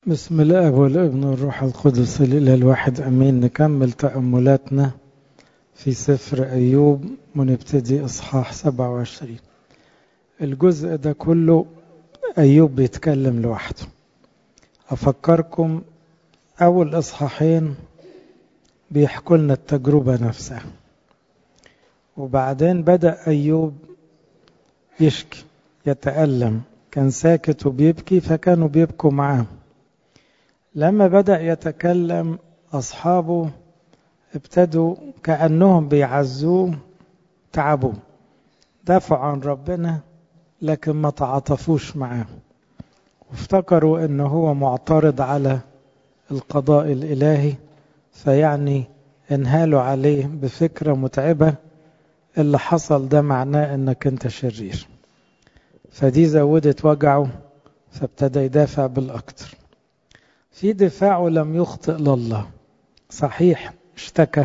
بسم الله والابن والروح القدس الإله الواحد أمين نكمل تأملاتنا في سفر أيوب ونبتدي إصحاح 27 الجزء ده كله أيوب بيتكلم لوحده أفكركم أول إصحاحين بيحكوا لنا التجربة نفسها وبعدين بدأ أيوب يشكي يتألم كان ساكت وبيبكي فكانوا بيبكوا معاه لما بدأ يتكلم أصحابه ابتدوا كأنهم بيعزوه تعبوا دافعوا عن ربنا لكن ما تعاطفوش معاه وافتكروا انه هو معترض على القضاء الإلهي فيعني انهالوا عليه بفكرة متعبة اللي حصل ده معناه انك انت شرير فدي زودت وجعه فابتدى يدافع بالأكتر في دفاعه لم يخطئ لله صحيح اشتكى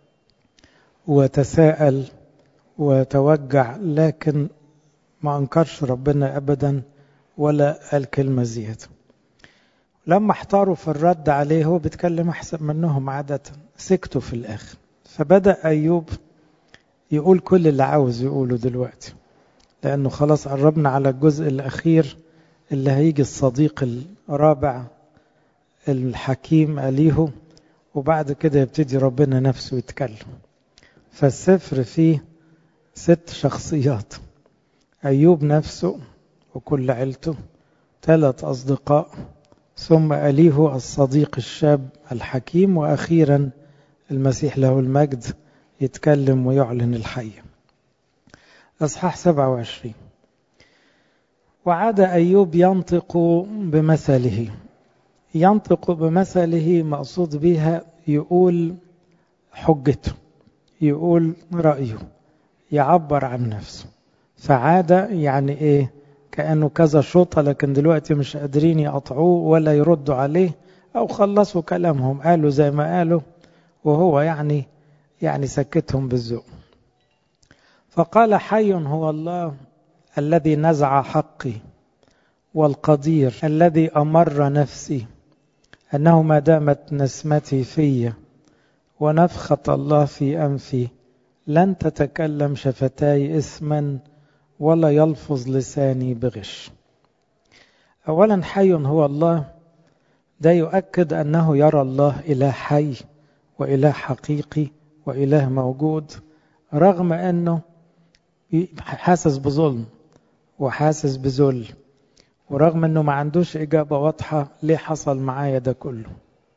وتساءل وتوجع لكن ما انكرش ربنا ابدا ولا قال كلمه زياده لما احتاروا في الرد عليه هو بيتكلم احسن منهم عاده سكتوا في الاخر فبدا ايوب يقول كل اللي عاوز يقوله دلوقتي لانه خلاص قربنا على الجزء الاخير اللي هيجي الصديق الرابع الحكيم أليه وبعد كده يبتدي ربنا نفسه يتكلم فالسفر فيه ست شخصيات أيوب نفسه وكل عيلته ثلاث أصدقاء ثم أليه الصديق الشاب الحكيم وأخيرا المسيح له المجد يتكلم ويعلن الحي أصحاح 27 وعاد أيوب ينطق بمثله ينطق بمثله مقصود بها يقول حجته يقول رأيه يعبر عن نفسه فعاد يعني ايه كأنه كذا شوطة لكن دلوقتي مش قادرين يقطعوه ولا يردوا عليه أو خلصوا كلامهم قالوا زي ما قالوا وهو يعني يعني سكتهم بالذوق فقال حي هو الله الذي نزع حقي والقدير الذي أمر نفسي أنه ما دامت نسمتي في ونفخة الله في أنفي لن تتكلم شفتاي إثما ولا يلفظ لساني بغش أولا حي هو الله ده يؤكد أنه يرى الله إله حي وإله حقيقي وإله موجود رغم أنه حاسس بظلم وحاسس بذل ورغم انه ما عندوش اجابة واضحة ليه حصل معايا ده كله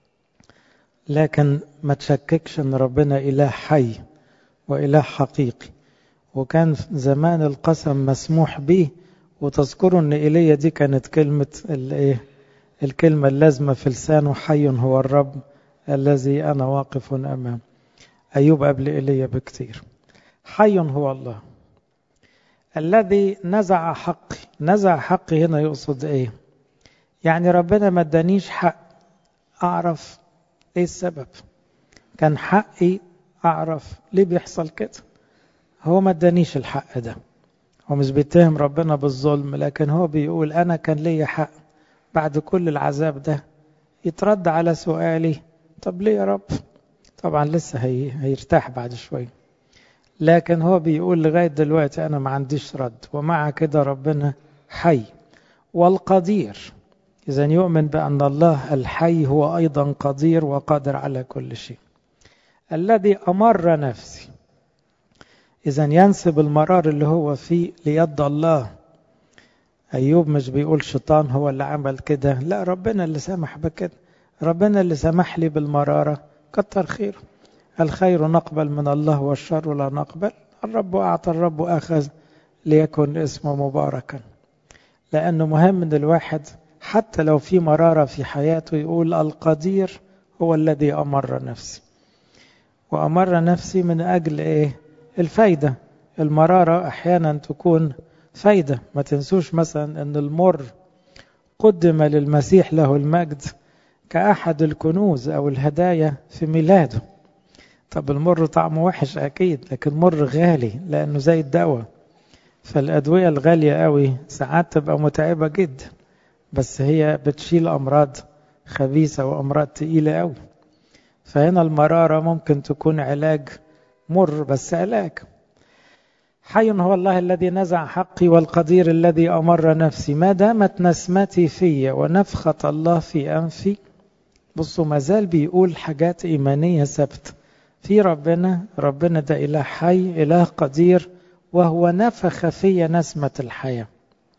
لكن ما تشككش ان ربنا اله حي واله حقيقي وكان زمان القسم مسموح به وتذكروا ان ايليا دي كانت كلمة الايه الكلمة اللازمة في لسانه حي هو الرب الذي انا واقف امام ايوب قبل ايليا بكتير حي هو الله الذي نزع حقي نزع حقي هنا يقصد ايه يعني ربنا ما ادانيش حق اعرف ايه السبب كان حقي اعرف ليه بيحصل كده هو ما ادانيش الحق ده هو مش بيتهم ربنا بالظلم لكن هو بيقول انا كان ليا حق بعد كل العذاب ده يترد على سؤالي طب ليه يا رب طبعا لسه هي هيرتاح بعد شويه لكن هو بيقول لغاية دلوقتي أنا ما عنديش رد ومع كده ربنا حي والقدير إذا يؤمن بأن الله الحي هو أيضا قدير وقادر على كل شيء الذي أمر نفسي إذا ينسب المرار اللي هو فيه ليد الله أيوب مش بيقول شيطان هو اللي عمل كده لا ربنا اللي سمح بكده ربنا اللي سمح لي بالمرارة كتر خيره الخير نقبل من الله والشر لا نقبل الرب أعطى الرب أخذ ليكن اسمه مباركا لأنه مهم أن الواحد حتى لو في مرارة في حياته يقول القدير هو الذي أمر نفسي وأمر نفسي من أجل إيه الفايدة المرارة أحيانا تكون فايدة ما تنسوش مثلا أن المر قدم للمسيح له المجد كأحد الكنوز أو الهدايا في ميلاده طب المر طعمه وحش أكيد لكن مر غالي لأنه زي الدواء فالأدوية الغالية قوي ساعات تبقى متعبة جدا بس هي بتشيل أمراض خبيثة وأمراض تقيلة أوي فهنا المرارة ممكن تكون علاج مر بس علاج حي هو الله الذي نزع حقي والقدير الذي أمر نفسي ما دامت نسمتي في ونفخة الله في أنفي بصوا ما زال بيقول حاجات إيمانية ثابتة في ربنا ربنا ده إله حي إله قدير وهو نفخ في نسمة الحياة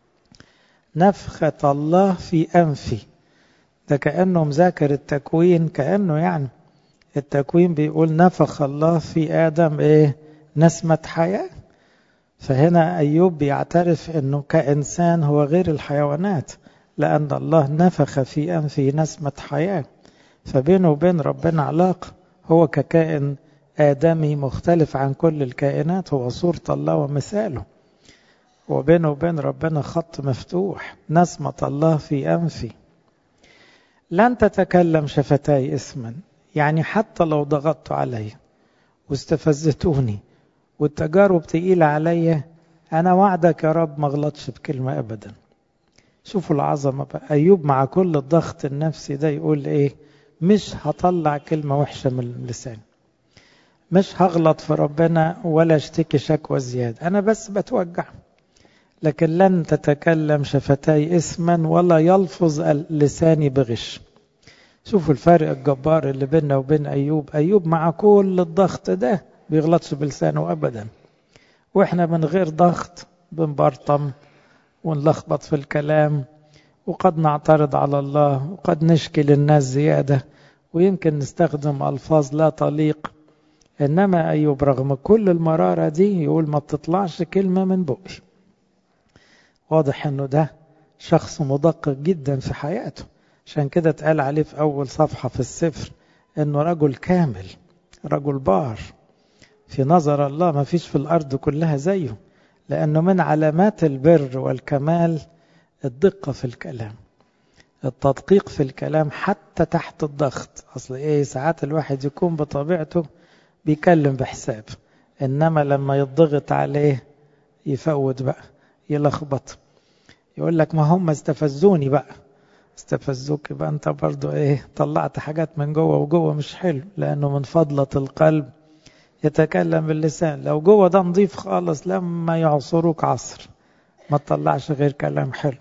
نفخة الله في أنفي ده كأنه مذاكر التكوين كأنه يعني التكوين بيقول نفخ الله في آدم إيه نسمة حياة فهنا أيوب بيعترف أنه كإنسان هو غير الحيوانات لأن الله نفخ في أنفه نسمة حياة فبينه وبين ربنا علاقة هو ككائن آدمي مختلف عن كل الكائنات هو صورة الله ومثاله وبينه وبين ربنا خط مفتوح نسمة الله في أنفي لن تتكلم شفتاي اسما يعني حتى لو ضغطت علي واستفزتوني والتجارب تقيلة عليا أنا وعدك يا رب ما غلطش بكلمة أبدا شوفوا العظمة بقى أيوب مع كل الضغط النفسي ده يقول إيه مش هطلع كلمة وحشة من لساني مش هغلط في ربنا ولا اشتكي شكوى زيادة أنا بس بتوجع لكن لن تتكلم شفتاي اسما ولا يلفظ لساني بغش شوفوا الفارق الجبار اللي بيننا وبين أيوب أيوب مع كل الضغط ده بيغلطش بلسانه أبدا وإحنا من غير ضغط بنبرطم ونلخبط في الكلام وقد نعترض على الله وقد نشكي للناس زيادة ويمكن نستخدم ألفاظ لا تليق إنما أيوب رغم كل المرارة دي يقول ما بتطلعش كلمة من بقي واضح أنه ده شخص مدقق جدا في حياته عشان كده اتقال عليه في أول صفحة في السفر أنه رجل كامل رجل بار في نظر الله ما فيش في الأرض كلها زيه لأنه من علامات البر والكمال الدقة في الكلام التدقيق في الكلام حتى تحت الضغط أصل إيه ساعات الواحد يكون بطبيعته بيكلم بحساب إنما لما يضغط عليه يفوت بقى يلخبط يقول لك ما هم استفزوني بقى استفزوك يبقى انت برضو ايه طلعت حاجات من جوه وجوه مش حلو لانه من فضلة القلب يتكلم باللسان لو جوه ده نظيف خالص لما يعصروك عصر ما تطلعش غير كلام حلو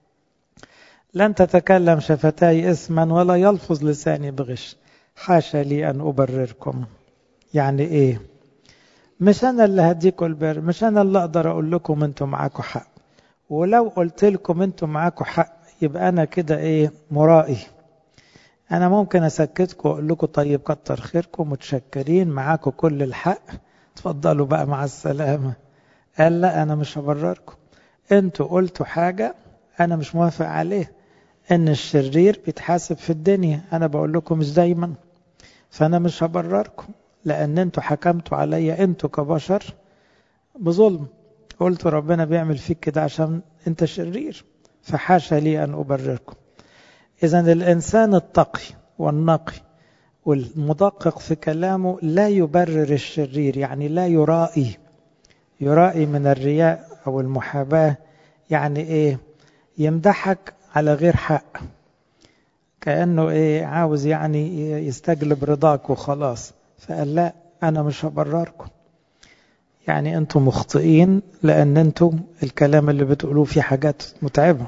لن تتكلم شفتاي اسما ولا يلفظ لساني بغش حاشا لي ان ابرركم يعني ايه مش انا اللي هديكم البر مش انا اللي اقدر اقول لكم انتم معاكم حق ولو قلت لكم انتم معاكم حق يبقى انا كده ايه مرائي انا ممكن اسكتكم واقول لكم طيب كتر خيركم متشكرين معاكم كل الحق اتفضلوا بقى مع السلامه قال لا انا مش هبرركم انتوا قلتوا حاجه انا مش موافق عليه ان الشرير بيتحاسب في الدنيا انا بقول لكم مش دايما فانا مش هبرركم لان انتوا حكمتوا عليا انتوا كبشر بظلم قلتوا ربنا بيعمل فيك كده عشان انت شرير فحاشا لي ان ابرركم اذا الانسان التقي والنقي والمدقق في كلامه لا يبرر الشرير يعني لا يرائي يرائي من الرياء او المحاباه يعني ايه يمدحك على غير حق كانه ايه عاوز يعني يستجلب رضاك وخلاص فقال لا انا مش هبرركم يعني انتم مخطئين لان انتم الكلام اللي بتقولوه فيه حاجات متعبه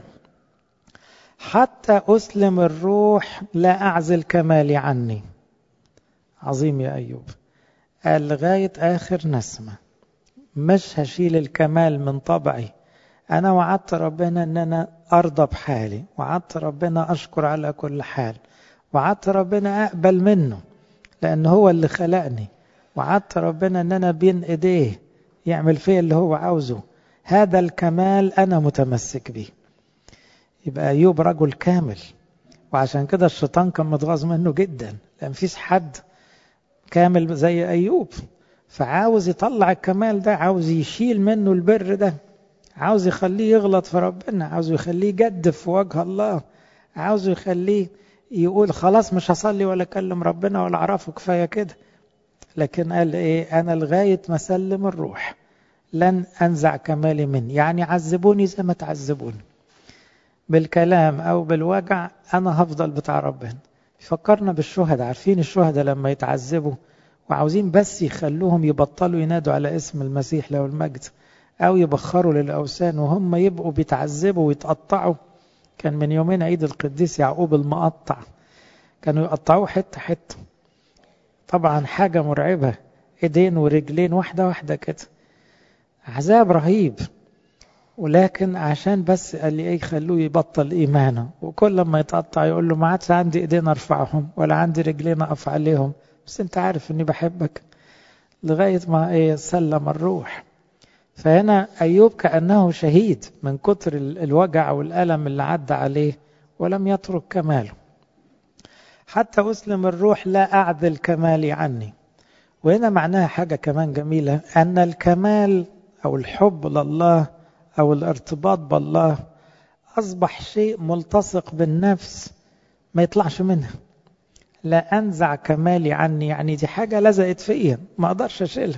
حتى اسلم الروح لا اعزل كمالي عني عظيم يا ايوب قال لغايه اخر نسمه مش هشيل الكمال من طبعي انا وعدت ربنا ان انا ارضى بحالي وعدت ربنا اشكر على كل حال وعدت ربنا اقبل منه لان هو اللي خلقني وعدت ربنا ان انا بين ايديه يعمل فيا اللي هو عاوزه هذا الكمال انا متمسك به يبقى ايوب رجل كامل وعشان كده الشيطان كان متغاظ منه جدا لان مفيش حد كامل زي ايوب فعاوز يطلع الكمال ده عاوز يشيل منه البر ده عاوز يخليه يغلط في ربنا عاوز يخليه يجدف في وجه الله عاوز يخليه يقول خلاص مش هصلي ولا اكلم ربنا ولا اعرفه كفايه كده لكن قال ايه انا لغايه ما اسلم الروح لن انزع كمالي مني يعني عذبوني زي ما تعذبوني بالكلام أو بالوجع أنا هفضل بتاع ربنا فكرنا بالشهداء عارفين الشهداء لما يتعذبوا وعاوزين بس يخلوهم يبطلوا ينادوا على اسم المسيح له المجد أو يبخروا للأوثان وهم يبقوا بيتعذبوا ويتقطعوا كان من يومين عيد القديس يعقوب المقطع كانوا يقطعوه حتة حتة طبعا حاجة مرعبة ايدين ورجلين واحدة واحدة كده عذاب رهيب ولكن عشان بس قال لي ايه خلوه يبطل ايمانه وكل ما يتقطع يقول له ما عادش عندي ايدين ارفعهم ولا عندي رجلين اقف عليهم بس انت عارف اني بحبك لغاية ما ايه سلم الروح فهنا ايوب كأنه شهيد من كتر الوجع والألم اللي عدى عليه ولم يترك كماله حتى أسلم الروح لا أعدل كمالي عني وهنا معناها حاجة كمان جميلة أن الكمال أو الحب لله أو الارتباط بالله أصبح شيء ملتصق بالنفس ما يطلعش منها لا أنزع كمالي عني يعني دي حاجة لزقت فيا ما أقدرش أشيلها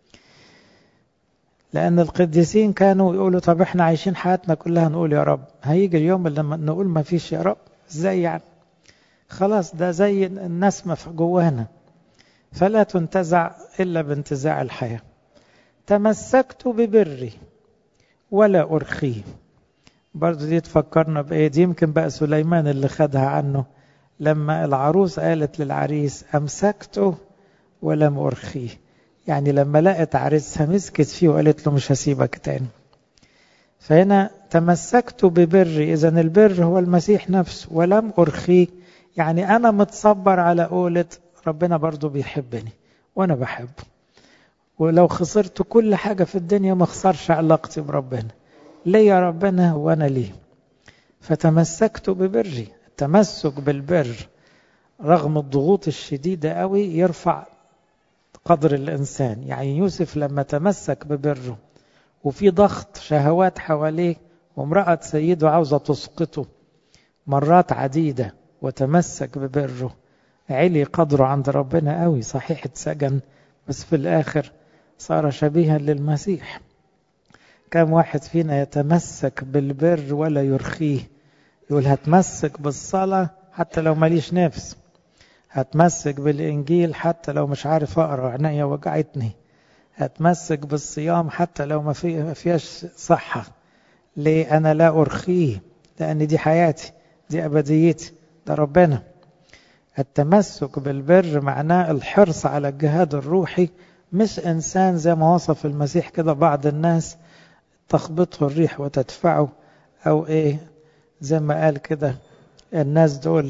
لأن القديسين كانوا يقولوا طب احنا عايشين حياتنا كلها نقول يا رب هيجي اليوم اللي نقول ما فيش يا رب ازاي يعني خلاص ده زي النسمة في جوانا فلا تنتزع إلا بانتزاع الحياة تمسكت ببري ولا أرخيه برضو دي تفكرنا بإيه دي يمكن بقى سليمان اللي خدها عنه لما العروس قالت للعريس أمسكته ولم أرخيه يعني لما لقت عريسها مسكت فيه وقالت له مش هسيبك تاني فهنا تمسكت ببري إذا البر هو المسيح نفسه ولم أرخيه يعني أنا متصبر على قولة ربنا برضو بيحبني وأنا بحبه ولو خسرت كل حاجة في الدنيا ما خسرش علاقتي بربنا ليا ربنا وأنا ليه فتمسكت ببري التمسك بالبر رغم الضغوط الشديدة قوي يرفع قدر الإنسان يعني يوسف لما تمسك ببره وفي ضغط شهوات حواليه وامرأة سيده عاوزة تسقطه مرات عديدة وتمسك ببره علي قدره عند ربنا قوي صحيح اتسجن بس في الآخر صار شبيها للمسيح كم واحد فينا يتمسك بالبر ولا يرخيه يقول هتمسك بالصلاة حتى لو ماليش نفس هتمسك بالإنجيل حتى لو مش عارف أقرأ عينيا وجعتني هتمسك بالصيام حتى لو ما فيهاش صحة ليه أنا لا أرخيه لأن دي حياتي دي أبديتي ده ربنا التمسك بالبر معناه الحرص على الجهاد الروحي مش إنسان زي ما وصف المسيح كده بعض الناس تخبطه الريح وتدفعه أو إيه زي ما قال كده الناس دول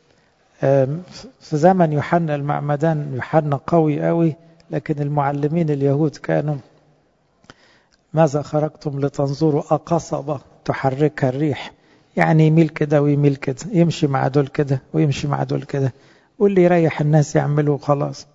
في زمن يوحنا المعمدان يوحنا قوي قوي لكن المعلمين اليهود كانوا ماذا خرجتم لتنظروا أقصبة تحركها الريح يعني يميل كده ويميل كده يمشي مع دول كده ويمشي مع دول كده واللي يريح الناس يعملوا خلاص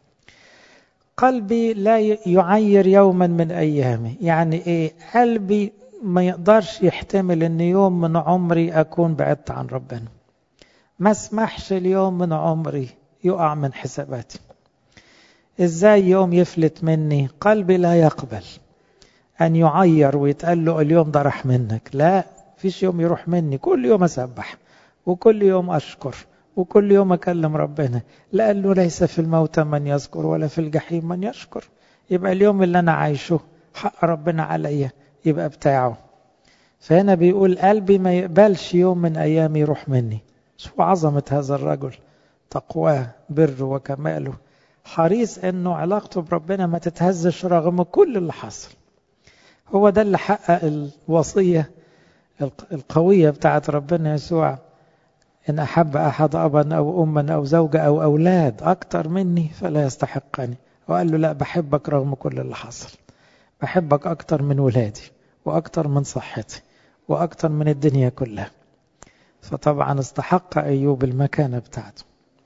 قلبي لا يعير يوما من أيامي يعني إيه قلبي ما يقدرش يحتمل أن يوم من عمري أكون بعدت عن ربنا ما اسمحش اليوم من عمري يقع من حساباتي ازاي يوم يفلت مني قلبي لا يقبل ان يعير ويتقال له اليوم ده راح منك لا فيش يوم يروح مني كل يوم اسبح وكل يوم اشكر وكل يوم اكلم ربنا لانه ليس في الموت من يذكر ولا في الجحيم من يشكر يبقى اليوم اللي انا عايشه حق ربنا عليا يبقى بتاعه فهنا بيقول قلبي ما يقبلش يوم من ايامي يروح مني شوف عظمة هذا الرجل تقواه بر وكماله حريص انه علاقته بربنا ما تتهزش رغم كل اللي حصل هو ده اللي حقق الوصية القوية بتاعت ربنا يسوع إن أحب أحد أبا أو أما أو زوجة أو أولاد أكتر مني فلا يستحقني وقال له لا بحبك رغم كل اللي حصل بحبك أكتر من ولادي وأكتر من صحتي وأكتر من الدنيا كلها فطبعا استحق أيوب المكانة بتاعته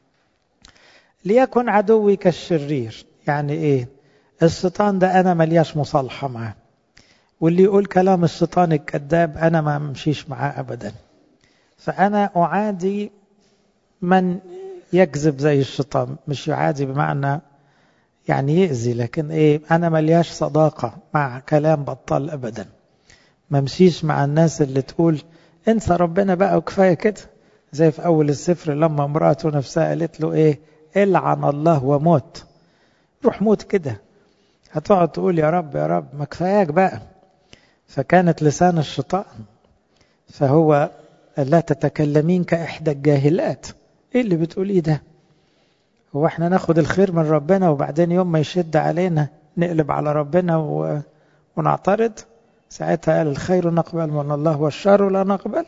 ليكن عدوي كالشرير يعني إيه الشيطان ده أنا ملياش مصالحة معاه واللي يقول كلام الشيطان الكذاب أنا ما امشيش معاه أبدا فأنا أعادي من يكذب زي الشيطان مش يعادي بمعنى يعني يأذي لكن إيه أنا ملياش صداقة مع كلام بطال أبدا ما امشيش مع الناس اللي تقول انسى ربنا بقى وكفاية كده زي في أول السفر لما امرأته نفسها قالت له إيه العن الله وموت روح موت كده هتقعد تقول يا رب يا رب ما كفاياك بقى فكانت لسان الشيطان فهو لا تتكلمين كإحدى الجاهلات ايه اللي بتقوليه ده هو احنا ناخد الخير من ربنا وبعدين يوم ما يشد علينا نقلب على ربنا و... ونعترض ساعتها قال الخير نقبل من الله والشر لا نقبل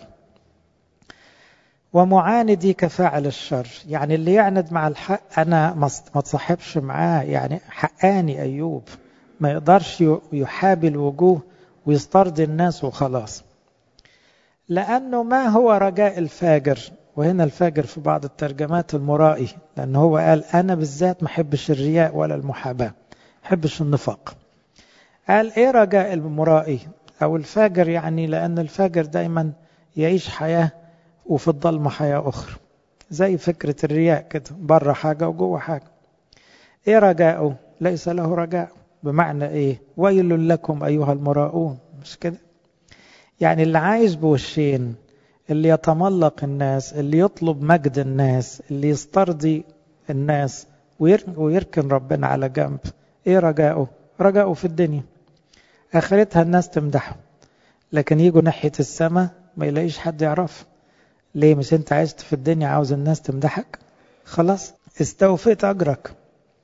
ومعاندي كفاعل الشر يعني اللي يعند مع الحق أنا ما تصاحبش معاه يعني حقاني أيوب ما يقدرش يحابي الوجوه ويسترضي الناس وخلاص لأنه ما هو رجاء الفاجر وهنا الفاجر في بعض الترجمات المرائي لأنه هو قال أنا بالذات ما حبش الرياء ولا المحاباة حبش النفاق قال إيه رجاء المرائي أو الفاجر يعني لأن الفاجر دايما يعيش حياة وفي الظلمة حياة أخرى زي فكرة الرياء كده بره حاجة وجوه حاجة إيه رجاؤه ليس له رجاء بمعنى إيه ويل لكم أيها المراؤون مش كده يعني اللي عايش بوشين اللي يتملق الناس اللي يطلب مجد الناس اللي يسترضي الناس ويركن ربنا على جنب ايه رجاؤه رجاؤه في الدنيا اخرتها الناس تمدحه لكن يجوا ناحية السماء ما يلاقيش حد يعرف ليه مش انت عشت في الدنيا عاوز الناس تمدحك خلاص استوفيت اجرك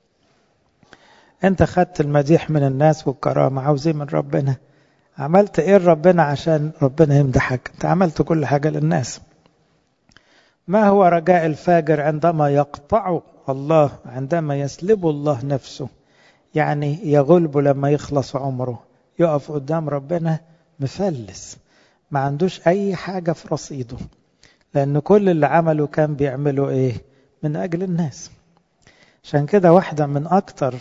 انت خدت المديح من الناس والكرامة عاوزين من ربنا عملت ايه ربنا عشان ربنا يمدحك انت عملت كل حاجة للناس ما هو رجاء الفاجر عندما يقطع الله عندما يسلب الله نفسه يعني يغلب لما يخلص عمره يقف قدام ربنا مفلس ما عندوش اي حاجة في رصيده لان كل اللي عمله كان بيعمله ايه من اجل الناس عشان كده واحدة من اكتر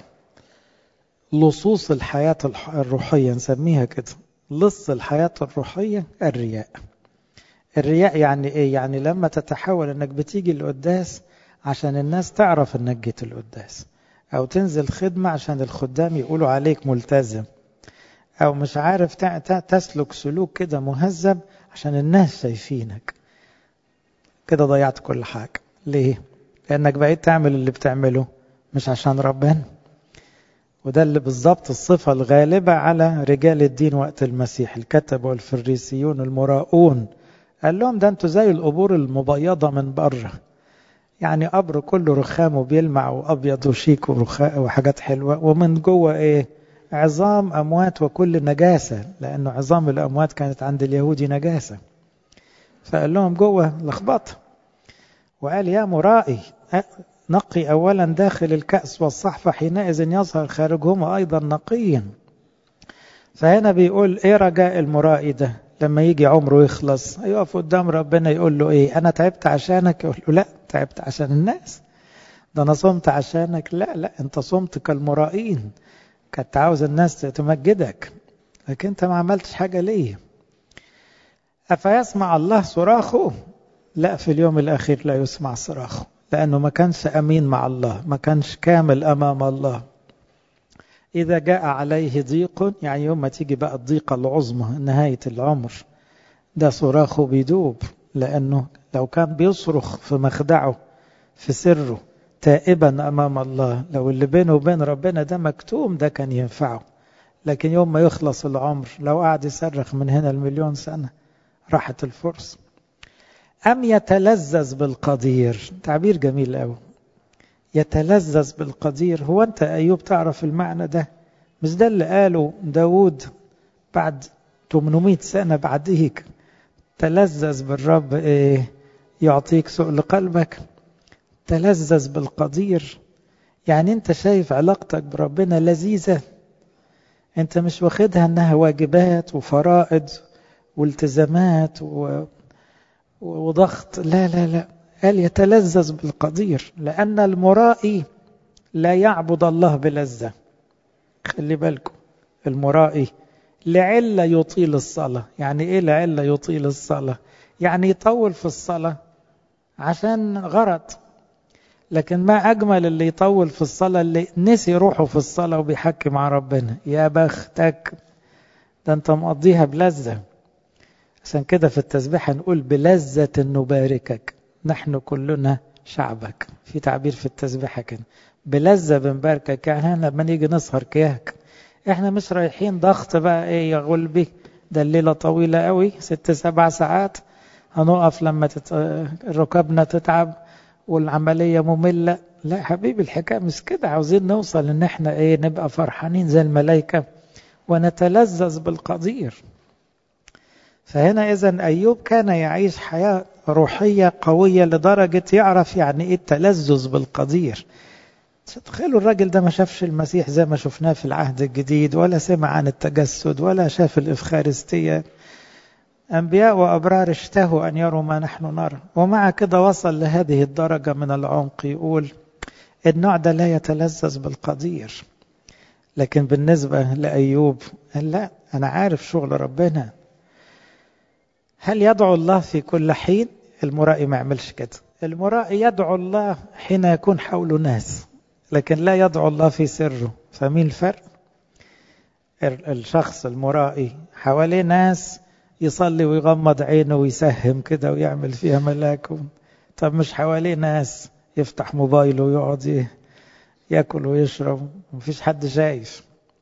لصوص الحياة الروحية نسميها كده لص الحياة الروحية الرياء الرياء يعني ايه يعني لما تتحول انك بتيجي القداس عشان الناس تعرف انك جيت القداس او تنزل خدمة عشان الخدام يقولوا عليك ملتزم او مش عارف تسلك سلوك كده مهذب عشان الناس شايفينك كده ضيعت كل حاجة ليه لانك بقيت تعمل اللي بتعمله مش عشان ربنا وده اللي بالظبط الصفة الغالبة على رجال الدين وقت المسيح الكتبة والفريسيون المراؤون قال لهم ده انتوا زي القبور المبيضة من بره يعني قبر كله رخام وبيلمع وابيض وشيك ورخاء وحاجات حلوة ومن جوه ايه عظام اموات وكل نجاسة لانه عظام الاموات كانت عند اليهودي نجاسة فقال لهم جوه لخبطة وقال يا مرائي نقي أولا داخل الكأس والصحفة حينئذ يظهر خارجهما أيضا نقيا فهنا بيقول إيه رجاء المرائي ده لما يجي عمره يخلص يقف قدام ربنا يقول له إيه أنا تعبت عشانك يقول له لا تعبت عشان الناس ده أنا صمت عشانك لا لا أنت صمت كالمرائين كنت عاوز الناس تمجدك لكن أنت ما عملتش حاجة ليه أفيسمع الله صراخه لا في اليوم الأخير لا يسمع صراخه لأنه ما كانش أمين مع الله ما كانش كامل أمام الله إذا جاء عليه ضيق يعني يوم ما تيجي بقى الضيقة العظمى نهاية العمر ده صراخه بيدوب لأنه لو كان بيصرخ في مخدعه في سره تائبا أمام الله لو اللي بينه وبين ربنا ده مكتوم ده كان ينفعه لكن يوم ما يخلص العمر لو قعد يصرخ من هنا المليون سنة راحت الفرصة أم يتلذذ بالقدير تعبير جميل قوي يتلذذ بالقدير هو أنت أيوب تعرف المعنى ده مش ده اللي قاله داود بعد 800 سنة بعديك تلذذ بالرب إيه يعطيك سؤل قلبك تلذذ بالقدير يعني أنت شايف علاقتك بربنا لذيذة أنت مش واخدها أنها واجبات وفرائض والتزامات و... وضغط لا لا لا قال يتلذذ بالقدير لأن المرائي لا يعبد الله بلذة خلي بالكم المرائي لعلة يطيل الصلاة يعني إيه لعلة يطيل الصلاة يعني يطول في الصلاة عشان غرض لكن ما أجمل اللي يطول في الصلاة اللي نسي روحه في الصلاة وبيحكي مع ربنا يا بختك ده أنت مقضيها بلذة عشان كده في التسبيح نقول بلذة نباركك نحن كلنا شعبك في تعبير في التسبيحة كده بلذة بنباركك يعني احنا لما نيجي نسهر كياك احنا مش رايحين ضغط بقى ايه يا غلبي ده الليلة طويلة قوي ست سبع ساعات هنقف لما تت... ركبنا تتعب والعملية مملة لا حبيبي الحكاية مش كده عاوزين نوصل ان احنا ايه نبقى فرحانين زي الملائكة ونتلذذ بالقدير فهنا اذا ايوب كان يعيش حياة روحية قوية لدرجة يعرف يعني ايه التلذذ بالقدير تخيلوا الراجل ده ما شافش المسيح زي ما شفناه في العهد الجديد ولا سمع عن التجسد ولا شاف الإفخارستية أنبياء وأبرار اشتهوا أن يروا ما نحن نرى ومع كده وصل لهذه الدرجة من العمق يقول النوع ده لا يتلذذ بالقدير لكن بالنسبة لأيوب قال لا أنا عارف شغل ربنا هل يدعو الله في كل حين المرائي ما يعملش كده المرائي يدعو الله حين يكون حوله ناس لكن لا يدعو الله في سره فمين الفرق الشخص المرائي حواليه ناس يصلي ويغمض عينه ويسهم كده ويعمل فيها ملاك طب مش حواليه ناس يفتح موبايله ويقعد ياكل ويشرب مفيش حد شايف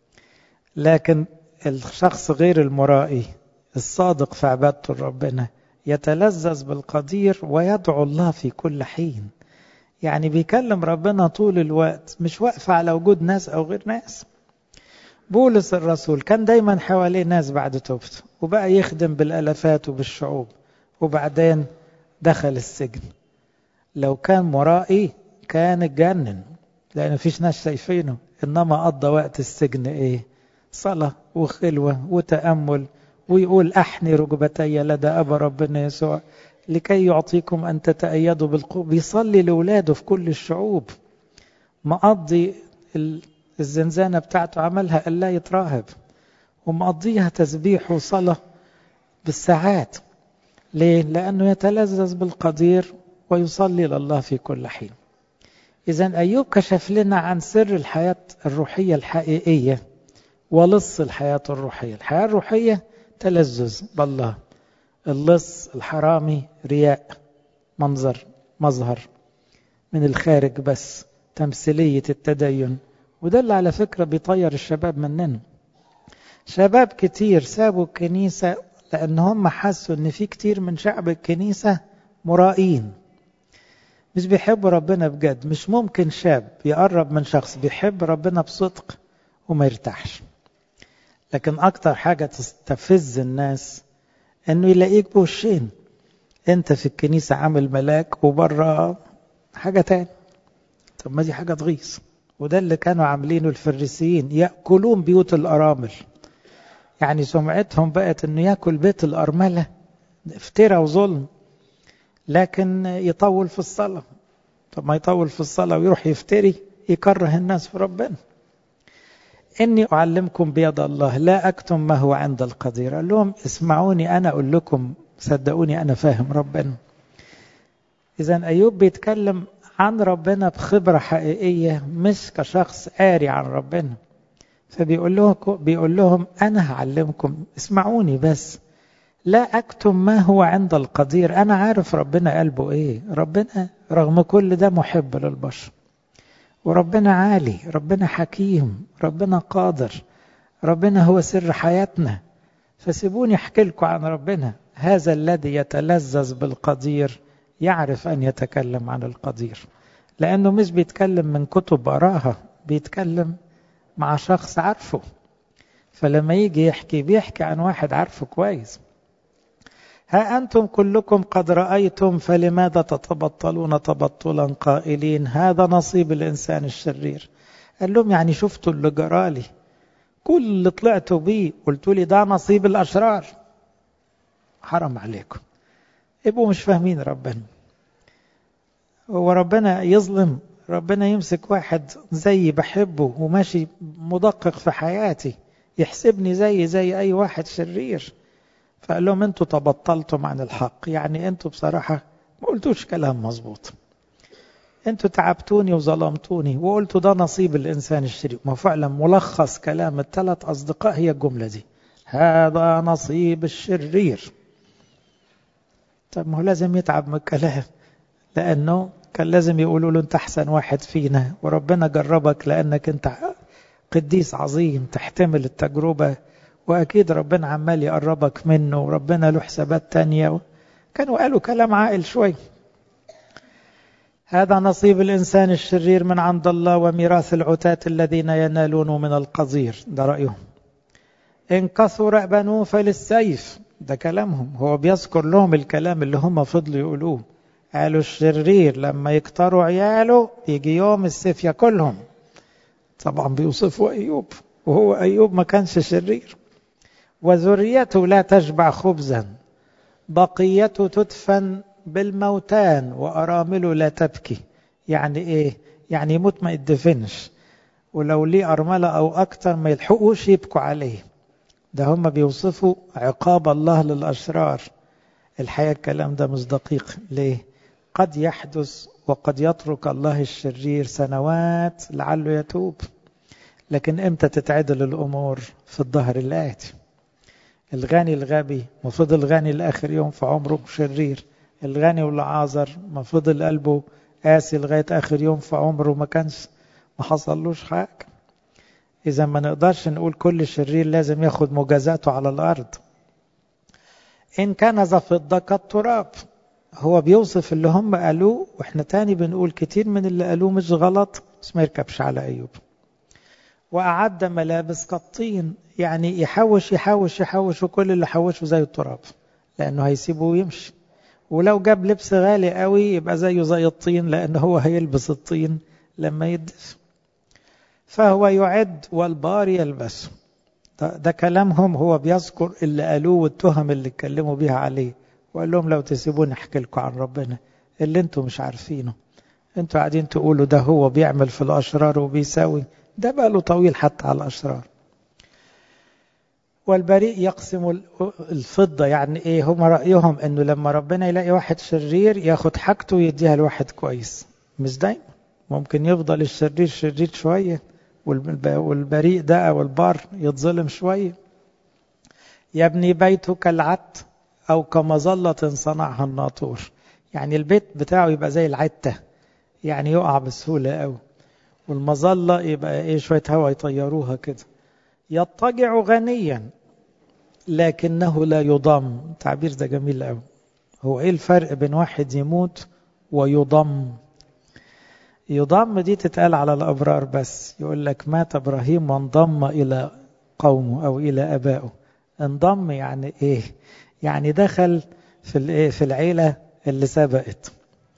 لكن الشخص غير المرائي الصادق في عبادته لربنا يتلذذ بالقدير ويدعو الله في كل حين يعني بيكلم ربنا طول الوقت مش واقف على وجود ناس أو غير ناس بولس الرسول كان دايما حواليه ناس بعد توبته وبقى يخدم بالالافات وبالشعوب وبعدين دخل السجن لو كان مرائي كان اتجنن لان مفيش ناس شايفينه انما قضى وقت السجن ايه صلاة وخلوة وتأمل ويقول أحني ركبتي لدى أبا ربنا يسوع لكي يعطيكم أن تتأيدوا بالقوة بيصلي لأولاده في كل الشعوب مقضي الزنزانة بتاعته عملها ألا يتراهب ومقضيها تسبيح وصلاة بالساعات ليه؟ لأنه يتلذذ بالقدير ويصلي لله في كل حين إذا أيوب كشف لنا عن سر الحياة الروحية الحقيقية ولص الحياة الروحية الحياة الروحية تلذذ بالله اللص الحرامي رياء منظر مظهر من الخارج بس تمثيلية التدين وده اللي على فكرة بيطير الشباب مننا شباب كتير سابوا الكنيسة لأن هم حسوا أن في كتير من شعب الكنيسة مرائين مش بيحبوا ربنا بجد مش ممكن شاب يقرب من شخص بيحب ربنا بصدق وما يرتاحش لكن أكتر حاجة تستفز الناس أنه يلاقيك بوشين أنت في الكنيسة عامل ملاك وبره حاجة تاني طب ما دي حاجة تغيظ وده اللي كانوا عاملينه الفريسيين يأكلون بيوت الأرامل يعني سمعتهم بقت أنه يأكل بيت الأرملة افترى وظلم لكن يطول في الصلاة طب ما يطول في الصلاة ويروح يفتري يكره الناس في ربنا إني أعلمكم بيد الله لا أكتم ما هو عند القدير قال لهم اسمعوني أنا أقول لكم صدقوني أنا فاهم ربنا إذا أيوب بيتكلم عن ربنا بخبرة حقيقية مش كشخص قاري عن ربنا فبيقول لهم بيقول لهم أنا هعلمكم اسمعوني بس لا أكتم ما هو عند القدير أنا عارف ربنا قلبه إيه ربنا رغم كل ده محب للبشر وربنا عالي ربنا حكيم ربنا قادر ربنا هو سر حياتنا فسيبوني احكي لكم عن ربنا هذا الذي يتلذذ بالقدير يعرف أن يتكلم عن القدير لأنه مش بيتكلم من كتب قراها بيتكلم مع شخص عارفه فلما يجي يحكي بيحكي عن واحد عارفه كويس ها أنتم كلكم قد رأيتم فلماذا تتبطلون تبطلا قائلين هذا نصيب الإنسان الشرير قال لهم يعني شفتوا اللي جرالي كل اللي طلعتوا بيه قلتوا لي ده نصيب الأشرار حرام عليكم يبقوا مش فاهمين ربنا هو ربنا يظلم ربنا يمسك واحد زي بحبه وماشي مدقق في حياتي يحسبني زي زي أي واحد شرير فقال لهم انتوا تبطلتم عن الحق يعني انتوا بصراحة ما قلتوش كلام مظبوط انتوا تعبتوني وظلمتوني وقلتوا ده نصيب الإنسان الشرير ما فعلا ملخص كلام الثلاث أصدقاء هي الجملة دي هذا نصيب الشرير طب ما هو لازم يتعب من الكلام لأنه كان لازم يقولوا له أنت أحسن واحد فينا وربنا جربك لأنك أنت قديس عظيم تحتمل التجربة وأكيد ربنا عمال يقربك منه وربنا له حسابات تانية كانوا قالوا كلام عاقل شوي هذا نصيب الإنسان الشرير من عند الله وميراث العتاة الذين ينالون من القصير ده رأيهم إن كثر بنوه فللسيف ده كلامهم هو بيذكر لهم الكلام اللي هم فضلوا يقولوه قالوا الشرير لما يكتروا عياله يجي يوم السيف ياكلهم طبعا بيوصفوا أيوب وهو أيوب ما كانش شرير وذريته لا تشبع خبزا بقيته تدفن بالموتان وأرامله لا تبكي يعني إيه يعني يموت ما يدفنش ولو ليه أرملة أو أكتر ما يلحقوش يبكوا عليه ده هم بيوصفوا عقاب الله للأشرار الحقيقة الكلام ده مش دقيق ليه قد يحدث وقد يترك الله الشرير سنوات لعله يتوب لكن امتى تتعدل الأمور في الظهر الآتي الغني الغبي ما فضل غني لآخر يوم في عمره شرير الغني والعازر ما فضل قلبه قاسي لغاية آخر يوم في عمره ما كانش ما حصلوش حاجة إذا ما نقدرش نقول كل شرير لازم ياخد مجازاته على الأرض إن كان ذا فضة كالتراب هو بيوصف اللي هم قالوه واحنا تاني بنقول كتير من اللي قالوه مش غلط بس ما يركبش على أيوب وأعد ملابس كالطين يعني يحوش يحوش يحوش وكل اللي حوشه زي التراب لأنه هيسيبه ويمشي ولو جاب لبس غالي قوي يبقى زيه زي الطين لأنه هو هيلبس الطين لما يدف فهو يعد والبار يلبسه ده, ده كلامهم هو بيذكر اللي قالوه والتهم اللي اتكلموا بيها عليه وقال لهم لو تسيبوني احكي لكم عن ربنا اللي انتم مش عارفينه انتوا قاعدين تقولوا ده هو بيعمل في الاشرار وبيساوي ده بقى له طويل حتى على الاشرار والبريء يقسم الفضة يعني ايه هم رأيهم انه لما ربنا يلاقي واحد شرير ياخد حاجته ويديها لواحد كويس مش دايما ممكن يفضل الشرير شرير شوية والبريء ده او البار يتظلم شوية يبني بيته كالعت او كمظلة صنعها الناطور يعني البيت بتاعه يبقى زي العتة يعني يقع بسهولة قوي والمظلة يبقى ايه شوية هوا يطيروها كده يضطجع غنيا لكنه لا يضم التعبير ده جميل قوي هو ايه الفرق بين واحد يموت ويضم يضم دي تتقال على الابرار بس يقول لك مات ابراهيم وانضم الى قومه او الى ابائه انضم يعني ايه يعني دخل في الايه في العيله اللي سبقت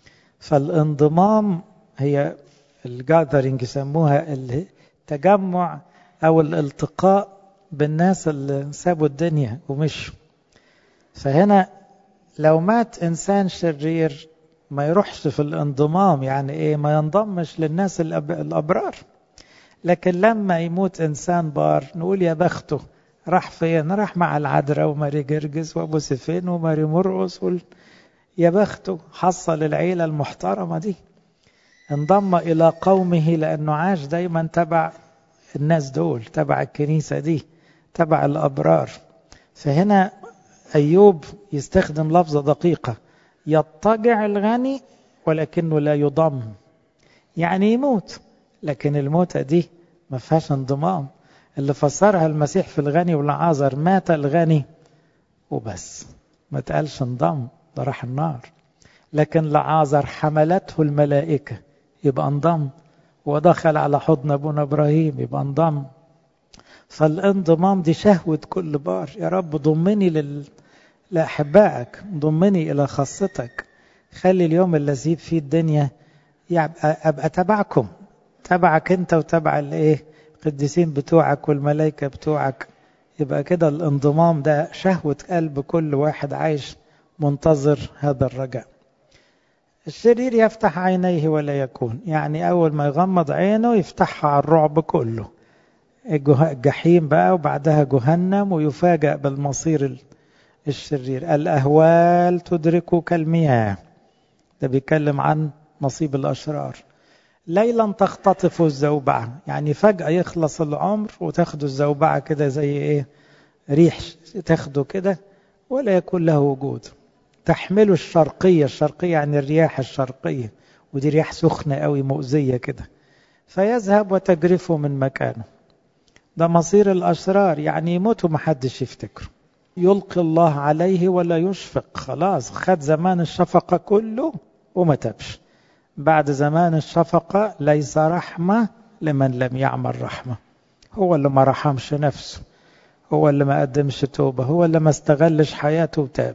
فالانضمام هي الجاذرينج يسموها التجمع او الالتقاء بالناس اللي سابوا الدنيا ومشوا فهنا لو مات انسان شرير ما يروحش في الانضمام يعني ايه ما ينضمش للناس الابرار لكن لما يموت انسان بار نقول يا بخته راح فين راح مع العذراء وماري جرجس وابو سفين وماري مرقص وال... يا بخته حصل العيله المحترمه دي انضم الى قومه لانه عاش دايما تبع الناس دول تبع الكنيسه دي تبع الابرار فهنا ايوب يستخدم لفظه دقيقه يضطجع الغني ولكنه لا يضم يعني يموت لكن الموتة دي ما فيهاش انضمام اللي فسرها المسيح في الغني والعازر مات الغني وبس ما تقالش انضم ده راح النار لكن لعازر حملته الملائكة يبقى انضم ودخل على حضن ابونا ابراهيم يبقى انضم فالانضمام دي شهوة كل بار يا رب ضمني لل... لأحبائك ضمني إلى خاصتك خلي اليوم اللي أسيب فيه الدنيا يبقى أبقى تبعكم تبعك أنت وتبع الإيه القديسين بتوعك والملائكة بتوعك يبقى كده الانضمام ده شهوة قلب كل واحد عايش منتظر هذا الرجاء الشرير يفتح عينيه ولا يكون يعني أول ما يغمض عينه يفتحها على الرعب كله الجحيم بقى وبعدها جهنم ويفاجأ بالمصير الشرير الأهوال تدرك كالمياه ده بيتكلم عن نصيب الأشرار ليلا تختطف الزوبعة يعني فجأة يخلص العمر وتاخده الزوبعة كده زي ايه ريح تاخده كده ولا يكون له وجود تحمله الشرقية الشرقية يعني الرياح الشرقية ودي رياح سخنة قوي مؤذية كده فيذهب وتجرفه من مكانه ده مصير الأشرار يعني يموتوا محدش يفتكره يلقي الله عليه ولا يشفق خلاص خد زمان الشفقة كله وما تبش بعد زمان الشفقة ليس رحمة لمن لم يعمل رحمة هو اللي ما رحمش نفسه هو اللي ما قدمش توبة هو اللي ما استغلش حياته وتاب